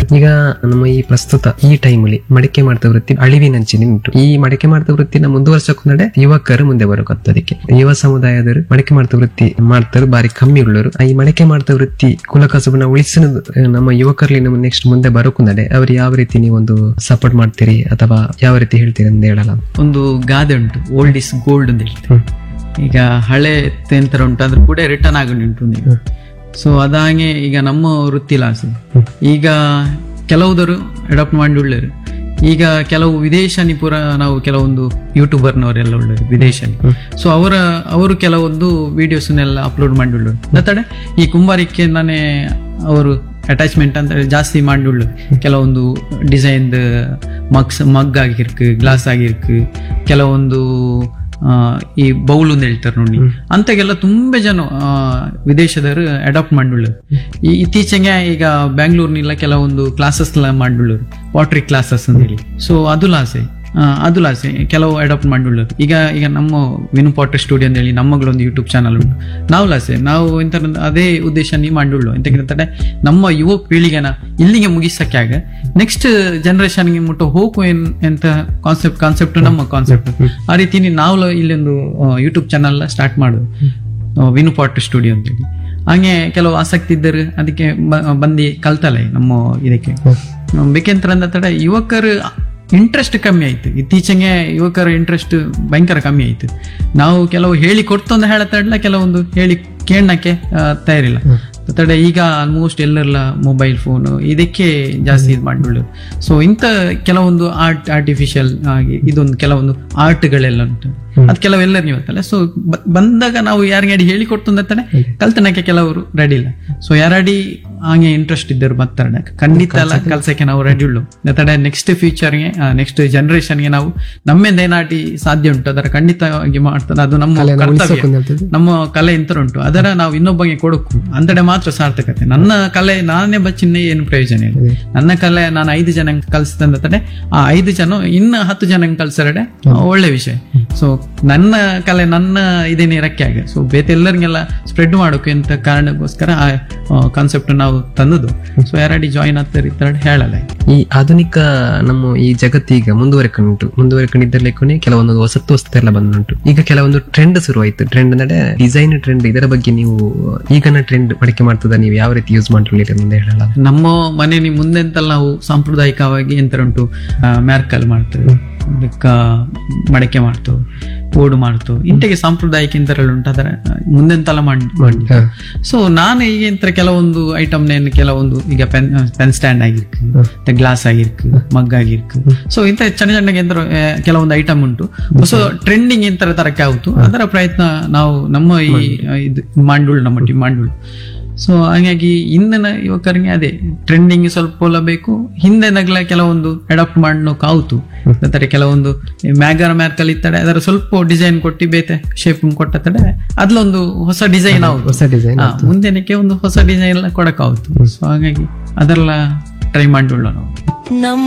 ಈಗ ನಮ್ಮ ಈ ಪ್ರಸ್ತುತ ಈ ಟೈಮಲ್ಲಿ ಮಡಿಕೆ ಮಾಡ್ತಾ ವೃತ್ತಿ ಅಳಿವಿನಂಚಿನ ಉಂಟು ಈ ಮಡಿಕೆ ಮಾಡ್ತಾ ವೃತ್ತಿನ ಮುಂದುವರ್ಸಕೊಂಡೆ ಯುವಕರು ಮುಂದೆ ಬರಕತ್ತದಕ್ಕೆ ಯುವ ಸಮುದಾಯದವರು ಮಡಿಕೆ ಮಾಡ್ತಾ ವೃತ್ತಿ ಮಾಡ್ತಾರೆ ಬಾರಿ ಕಮ್ಮಿ ಉಳ್ಳರು ಈ ಮಡಿಕೆ ಮಾಡ್ತಾ ವೃತ್ತಿ ಕುಲಕಸಬನ ಉಳಿಸಿನ ನಮ್ಮ ಯುವಕರಲ್ಲಿ ನಮ್ಮ ನೆಕ್ಸ್ಟ್ ಮುಂದೆ ಬರೋಕುಂದಡೆ ಅವ್ರು ಯಾವ ರೀತಿ ನೀವೊಂದು ಸಪೋರ್ಟ್ ಮಾಡ್ತೀರಿ ಅಥವಾ ಯಾವ ರೀತಿ ಹೇಳ್ತೀರಿ ಅಂತ ಹೇಳಲ್ಲ ಒಂದು ಗಾದೆ ಉಂಟು ಓಲ್ಡ್ ಇಸ್ ಗೋಲ್ಡ್ ಅಂತ ಹೇಳ್ತಾರೆ ಈಗ ಹಳೆ ತೆಂತರ ಉಂಟು ಅದ್ರ ಕೂಡ ರಿಟರ್ನ್ ಆಗಿ ಉಂಟು ನೀವು ಸೊ ಅದಾಗೆ ಈಗ ನಮ್ಮ ವೃತ್ತಿ ಲಾಸ್ ಈಗ ಕೆಲವುದರು ಅಡಾಪ್ಟ್ ಮಾಡಿ ಉಳ್ಳರು ಈಗ ಕೆಲವು ವಿದೇಶನಿ ಪುರ ನಾವು ಕೆಲವೊಂದು ಯೂಟ್ಯೂಬರ್ನವರೆಲ್ಲ ಉಳ್ಳರು ವಿದೇಶನಿ ಸೊ ಅವರ ಅವರು ಕೆಲವೊಂದು ವಿಡಿಯೋಸ್ನೆಲ್ಲ ಅಪ್ಲೋಡ್ ಮಾಡಿ ಉಳ್ಳರು ಮತ್ತಡೆ ಈ ಕುಂಬಾರಿಕೆ ನಾನೇ ಅವರು ಅಟ್ಯಾಚ್ಮೆಂಟ್ ಅಂತ ಹೇಳಿ ಜಾಸ್ತಿ ಮಾಡಿ ಉಳ್ಳರು ಕೆಲವೊಂದು ಡಿಸೈನ್ ಮಗ್ಸ್ ಮಗ್ ಆಗಿರ್ಕು ಗ್ಲಾಸ್ ಆಗಿರ್ಕು ಕೆಲವೊಂದು ಆ, ಈ ಬೌಲ್ ಅಂತ ಹೇಳ್ತಾರೆ ನೋಡಿ ಅಂತಾಗೆಲ್ಲ ತುಂಬಾ ಜನ ಆ, ವಿದೇಶದವರು ಅಡಾಪ್ಟ್ ಮಾಡಿಳ್ಳರು ಈ ಇತ್ತೀಚೆಗೆ ಈಗ ಬ್ಯಾಂಗ್ಳೂರ್ನೆಲ್ಲ ಕೆಲವೊಂದು ಕ್ಲಾಸಸ್ ಎಲ್ಲ ಮಾಡಿಳ್ಳರು ವಾಟ್ರಿ ಕ್ಲಾಸಸ್ ಅಂತ ಹೇಳಿ ಸೊ ಅದು ಲಾಸೆ ಆ, ಅದು ಲಾಸೆ ಕೆಲವು ಅಡಾಪ್ಟ್ ಮಾಡಿಳ್ಳರು ಈಗ ಈಗ ನಮ್ಮ ವಿನು ಪಾಟರ್ ಸ್ಟುಡಿಯೋ ಅಂತ ಹೇಳಿ ನಮ್ಮಗಳೊಂದು ಯೂಟ್ಯೂಬ್ ಚಾನಲ್ ಉಂಟು ನಾವು ಲಾಸೆ ನಾವು ಎಂತ ಅದೇ ಉದ್ದೇಶ ನೀ ಮಾಡಿಳ್ಳು ಎಂತ ಹೇಳ್ತಾರೆ ನಮ್ಮ ಯುವ ಪೀಳಿಗೆನ ಇಲ್ಲಿಗೆ ಮುಗಿಸಕ್ಕೆ ಆಗ ನೆಕ್ಸ್ಟ್ ಜನರೇಷನ್ಗೆ ಮುಟ್ಟೋ ಹೋಗು ಏನ್ ಎಂತ ಕಾನ್ಸೆಪ್ಟ್ ಕಾನ್ಸೆಪ್ಟ್ ನಮ್ಮ ಕಾನ್ಸೆಪ್ಟ್ ಆ ರೀತಿ ನಾವು ಇಲ್ಲೊಂದು ಯೂಟ್ಯೂಬ್ ಚಾನಲ್ ಸ್ಟಾರ್ಟ್ ಮಾಡೋದು ಆ, ವಿನು ಪಾಟ್ ಸ್ಟುಡಿಯೋ ಅಂತೇಳಿ ಹಂಗೆ ಕೆಲವು ಆಸಕ್ತಿ ಇದ್ದರು ಅದಕ್ಕೆ ಬ- ಬಂದು ಕಲ್ತಲ್ಲ ನಮ್ಮ ಇದಕ್ಕೆ ಬೇಕೆಂತ ತಡ ಯುವಕರು ಇಂಟ್ರೆಸ್ಟ್ ಕಮ್ಮಿ ಆಯ್ತು ಇತ್ತೀಚೆಗೆ ಯುವಕರ ಇಂಟ್ರೆಸ್ಟ್ ಭಯಂಕರ ಕಮ್ಮಿ ಆಯ್ತು ನಾವು ಕೆಲವು ಹೇಳಿ ಕೊಡ್ತಂದು ಹೇಳತ್ತಡ್ಲ ಕೆಲವೊಂದು ಹೇಳಿ ಕೇಳಕ್ಕೆ ತಯಾರಿಲ್ಲ ತಡೆ ಈಗ ಆಲ್ಮೋಸ್ಟ್ ಎಲ್ಲರೆಲ್ಲ ಮೊಬೈಲ್ ಫೋನ್ ಇದಕ್ಕೆ ಜಾಸ್ತಿ ಇದು ಮಾಡಿಬಿಡು ಸೊ ಇಂಥ ಕೆಲವೊಂದು ಆರ್ಟ್ ಆರ್ಟಿಫಿಷಿಯಲ್ ಆಗಿ ಇದೊಂದು ಕೆಲವೊಂದು ಆರ್ಟ್ಗಳೆಲ್ಲ ಉಂಟು ಅದು ಕೆಲವೆಲ್ಲರೂ ಇವತ್ತಲ್ಲ ಸೊ ಬಂದಾಗ ನಾವು ಯಾರಿಗೆ ಹೇಳಿ ಕೊಡ್ತಂದ್ರೆ ಕಲ್ತನಕ್ಕೆ ಕೆಲವರು ರೆಡಿ ಇಲ್ಲ ಸೊ ಯಾರಡಿ ಹಾಗೆ ಇಂಟ್ರೆಸ್ಟ್ ಇದ್ದರು ಬರ್ತಾರೆ ಖಂಡಿತ ಎಲ್ಲ ಕಲ್ಸಕ್ಕೆ ನಾವು ರೆಡಿ ಉಳ್ಳು ತಡೆ ನೆಕ್ಸ್ಟ್ ಫ್ಯೂಚರ್ಗೆ ನೆಕ್ಸ್ಟ್ ಜನರೇಷನ್ಗೆ ನಾವು ನಮ್ಮಿಂದ ಏನಾಟಿ ಸಾಧ್ಯ ಉಂಟು ಅದರ ಖಂಡಿತವಾಗಿ ಮಾಡ್ತದೆ ಅದು ನಮ್ಮ ಕರ್ತವ್ಯ ಹೇಳ್ತಿದ್ದೆ. ನಮ್ಮ ಕಲೆ ಇಂತ ಉಂಟು ಅದರ ನಾವು ಇನ್ನೊಬ್ಬಗೆ ಕೊಡಕು ಅಂತಡೆ ಮಾತ್ರ ಸಾರ್ಥಕತೆ ನನ್ನ ಕಲೆ ನಾನೇ ಬಚ್ಚಿನ್ನೇ ಏನು ಪ್ರಯೋಜನ ಇಲ್ಲ ನನ್ನ ಕಲೆ ನಾನು ಐದು ಜನ ಕಲಿಸ್ತಂದ್ರೆ ಆ ಐದು ಜನ ಇನ್ನು ಹತ್ತು ಜನ ಕಲ್ಸರಡೆ ಒಳ್ಳೆ ವಿಷಯ ಸೊ ನನ್ನ ಕಲೆ ನನ್ನ ಇದೇನೇ ಇರಕ್ಕೆ ಆಗ ಸೊ ಬೇತೆ ಎಲ್ಲರಿಗೆಲ್ಲ ಸ್ಪ್ರೆಡ್ ಮಾಡೋಕೆ ಅಂತ ಕಾರಣಕ್ಕೋಸ್ಕರ ಆ ಕಾನ್ಸೆಪ್ಟ್ ನಾವು ತಂದದ್ದು ಸೊ ಯಾರಡಿ ಜಾಯಿನ್ ಆಗ್ತಾರೆ ಇತ್ತರ ಹೇಳಲ್ಲ ಈ ಆಧುನಿಕ ನಮ್ಮ ಈ ಜಗತ್ತೀಗ ಮುಂದುವರೆಕೊಂಡು ಮುಂದುವರೆಕೊಂಡಿದ್ದರ್ಲಿಕ್ಕೂ ಕೆಲವೊಂದು ಹೊಸತ್ತು ಹೊಸತು ಎಲ್ಲ ಬಂದುಂಟು ಈಗ ಕೆಲವೊಂದು ಟ್ರೆಂಡ್ ಶುರುವಾಯ್ತು ಟ್ರೆಂಡ್ ಅಂದ್ರೆ ಡಿಸೈನ್ ಟ್ರೆಂಡ್ ಇದರ ಬಗ್ಗೆ ನೀವು ಈಗಿನ ಟ್ರೆಂಡ್ ಮಡಿಕೆ ಮಾಡ್ತದ ನೀವು ಯಾವ ರೀತಿ ಯೂಸ್ ಮಾಡ್ಕೊಳ್ಳಿ ಅಂತ ಹೇಳಲ್ಲ ನಮ್ಮ ಮನೆ ಮುಂದೆ ಅಂತಲ್ಲ ನಾವು ಸಾಂಪ್ರದಾಯಿಕವಾಗಿ ಎಂತ ಉಂಟು ಮ್ಯಾರ್ಕಲ್ ಮಾಡ್ತೇವೆ ಅದಕ್ಕ ಮಡಕೆ ಮಾಡ್ತೇವೆ ಓಡು ಮಾಡ್ತೇವೆ ಇಂತೆಗೆ ಸಾಂಪ್ರದಾಯಿಕ ಇಂತರೆಲ್ಲ ಉಂಟು ಅದರ ಮುಂದೆಂತೆಲ್ಲ ಮಾಡಿ ಮಾಡಿ ಸೊ ನಾನು ಈಗ ಇಂತ ಕೆಲವೊಂದು ಐಟಮ್ ನೇನು ಕೆಲವೊಂದು ಈಗ ಪೆನ್ ಪೆನ್ ಸ್ಟ್ಯಾಂಡ್ ಆಗಿರ್ಕು ಮತ್ತೆ ಗ್ಲಾಸ್ ಆಗಿರ್ಕು ಮಗ್ ಆಗಿರ್ಕು ಸೊ ಇಂಥ ಸಣ್ಣ ಸಣ್ಣ ಎಂತ ಕೆಲವೊಂದು ಐಟಮ್ ಉಂಟು ಸೊ ಟ್ರೆಂಡಿಂಗ್ ಇಂತರ ತರಕ್ಕೆ ಆಗುತ್ತು ಅದರ ಪ್ರಯತ್ನ ನಾವು ನಮ್ಮ ಈ ಇದು ಮಂಡುಳು ನಮ್ಮ ಟೀಮ್ ಮಂಡುಳು ಸೊ ಹಾಗಾಗಿ ಇಂದಿನ ಯುವಕರಿಗೆ ಅದೇ ಟ್ರೆಂಡಿಂಗ್ ಸ್ವಲ್ಪ ಒಲ ಬೇಕು ಹಿಂದೆನಗ್ಲ ಕೆಲವೊಂದು ಅಡಾಪ್ಟ್ ಮಾಡೋಕೆ ಆಯ್ತು ಅಂದರೆ ಕೆಲವೊಂದು ಮ್ಯಾಗರ ಮ್ಯಾರ್ಕಲ್ ಇತ್ತಡೆ ಅದರ ಸ್ವಲ್ಪ ಡಿಸೈನ್ ಕೊಟ್ಟು ಬೇತೆ ಶೇಪ್ ಕೊಟ್ಟತಡೆ ಅದ್ಲೊಂದು ಹೊಸ ಡಿಸೈನ್ ಆಗುತ್ತೆ ಹೊಸ ಡಿಸೈನ್ ಮುಂದೆನಕ್ಕೆ ಒಂದು ಹೊಸ ಡಿಸೈನ್ ಎಲ್ಲ ಕೊಡಕ್ಕಾಗುತ್ತೆ ಸೊ ಹಾಗಾಗಿ ಅದೆಲ್ಲ ಟ್ರೈ ಮಾಡಿಕೊಳ್ಳೋಣ ನಾವು ನಮ್ಮ